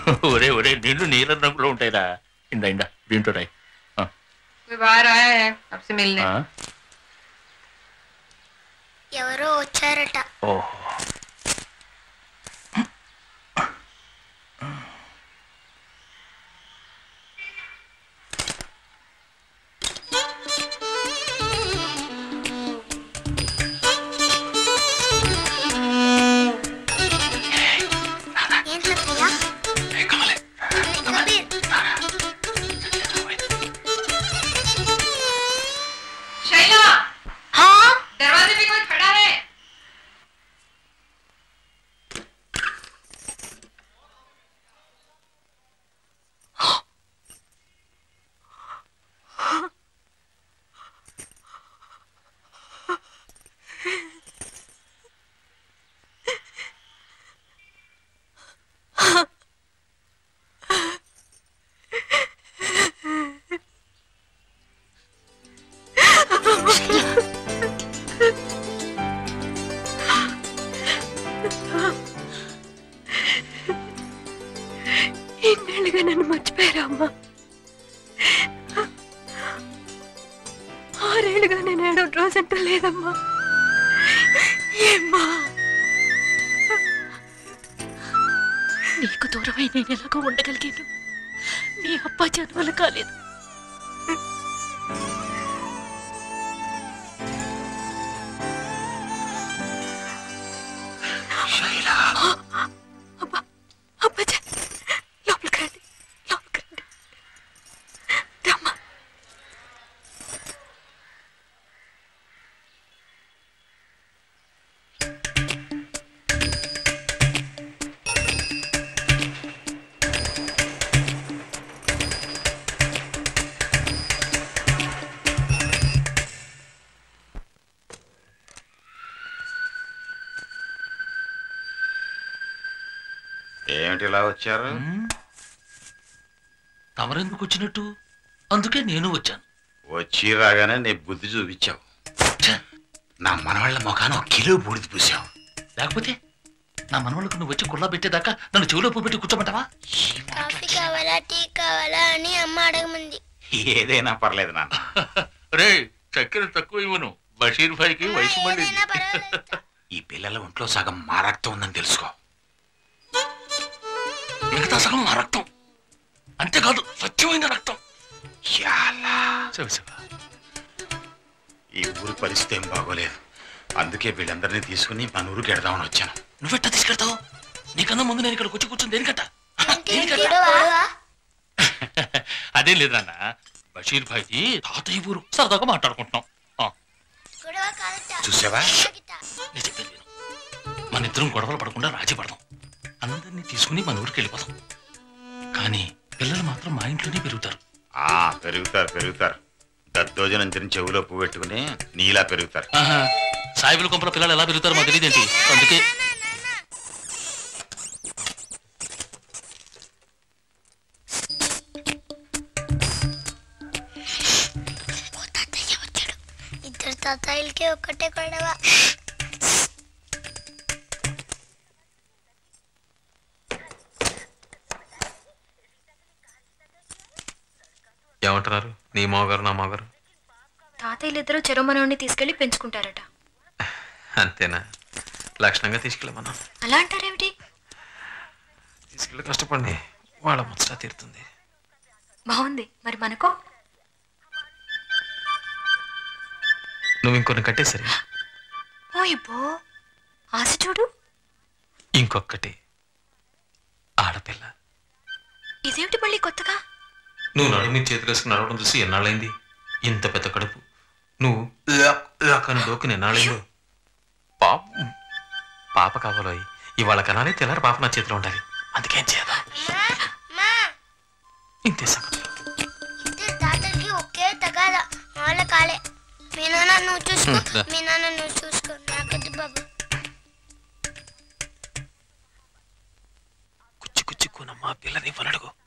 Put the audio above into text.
ఒరే ఒరే నిండు నీలం రంగులో ఉంటాయిరా ఇందా ఇందా దీంట్లో రాయి कोई बाहर आया है आपसे मिलने ఆ? ఎవరో వచ్చారట ఓహో ఏంటి అత్తయ్య? కబీర్, शैला हाँ? दरवाजे पे कोई खड़ा है ఇన్నేళ్ళుగా నన్ను మర్చిపోయారా అమ్మా ఆరేళ్ళుగా నేను ఏడో రోజంటూ లేదమ్మా ఏమ్మా నీకు దూరమై నేను ఎలాగో ఉండగలిగాను నీ అబ్బా జన్మలు కాలేదు అబ్బా అబ్బా లోపలికి రండి లోపలికి రండి రమ్మా ఏమిటి ఇలా వచ్చారు తమరెందుకు వచ్చినట్టు అందుకే నేను వచ్చాను వచ్చి రాగానే నీ బుద్ధి చూపించావు ఛ, నా మనవాళ్ళ ముఖాన ఒక కిలో బూడిద పూసావు లేకపోతే నా మనవళ్ళకు నువ్వు వచ్చి కుళ్ళ పెట్టేదాకా నన్ను చెవిలో పెట్టి కూర్చోమంటావా కాఫీ కావాలా టీ కావాలా అని అమ్మ అడగమంది ఏదైనా పర్లేదు నాన్న రే చక్కెర తక్కువ ఇవ్వను బషీర్ భాయ్కి వయసు మళ్ళీ ఏదైనా పర్వాలేదు ఈ పిల్లల ఒంట్లో సగం మా రక్తం ఉందని తెలుసుకో మిగతా సగం నా రక్తం అంతేకాదు స్వచ్ఛమైన రక్తం యాలా. శివ శివ ఈ ఊరి పరిస్థితి ఏం బాగోలేదు అందుకే వీళ్ళందరినీ తీసుకుని మన ఊరికి ఎడదామని వచ్చాను నువ్వెట్టా తీసుకెళ్తావు నీకన్నా ముందు నేను ఇక్కడికి వచ్చి కూర్చుని దేనికట దేనికట గొడవ? అదేం లేదు నాన్న బషీర్ భాయ్కి తాతయ్య ఊరు సరదాగా మాట్లాడుకుంటున్నాం ఆ, గొడవ కాదట చూసావా తాగిట. నేను చెప్పేది విను మన ఇద్దరం గొడవలు పడకుండా రాజీ పడదాం అందరినీ తీసుకుని మన ఊరికి వెళ్ళిపోదాం కానీ పిల్లలు మాత్రం మా ఇంట్లోనే పెరుగుతారు ఆ పెరుగుతారు పెరుగుతారు దద్దోజనం తిని చెవిలో పువ్వు పెట్టుకుని నీలా పెరుగుతారు ఆహా, సాయిబుల కొంపల పిల్లలు ఎలా పెరుగుతారో మాకు తెలియదేంటి అందుకే ఓ తాతయ్య వచ్చాడు ఇద్దరు తాతయ్యలకి ఒక్కటే గొడవ ఏమంటున్నారు నీ మావగారు నా మావగారు తాతయ్యలు ఇద్దరు చెరుమనోడిని తీసుకెళ్లి పెంచుకుంటారట అంతేనా లక్షణంగా తీసుకెళ్ళమన్నా అలా అంటారేమిటి తీసుకెళ్ళి కష్టపడి వాళ్ళ ముచ్చట తీరుతుంది బాగుంది మరి మనకో నువ్వు ఇంకొన్ని కట్టేసరి ఓ ఇబ్బో ఆశ చూడు ఇంకొకటి ఆడపిల్ల ఇదేమిటి మళ్ళీ కొత్తగా నువ్వు నడు మీద చేతి వేసుకుని నడవడం చూసి ఎన్నాళ్ళైంది ఇంత పెద్ద కడుపు నువ్వు లాక్ లాక్ అని డోకుని ఎన్నాళ్ళైందో పాప పాప కావాలో ఇవాళ కనాలి తెల్లారి పాప నా చేతిలో ఉండాలి అందుకేం చేద్దాం మా ఇంతే సంగతి ఇద్దరు తాతలకి ఒకే తగాద వాళ్ళ కాలే మీ నాన్న నువ్వు చూసుకో దా. మీ నాన్న నువ్వు చూసుకో నాకొద్దు బాబు కుచ్చి కుచ్చి కూనమ్మా పిల్లని వనడుగు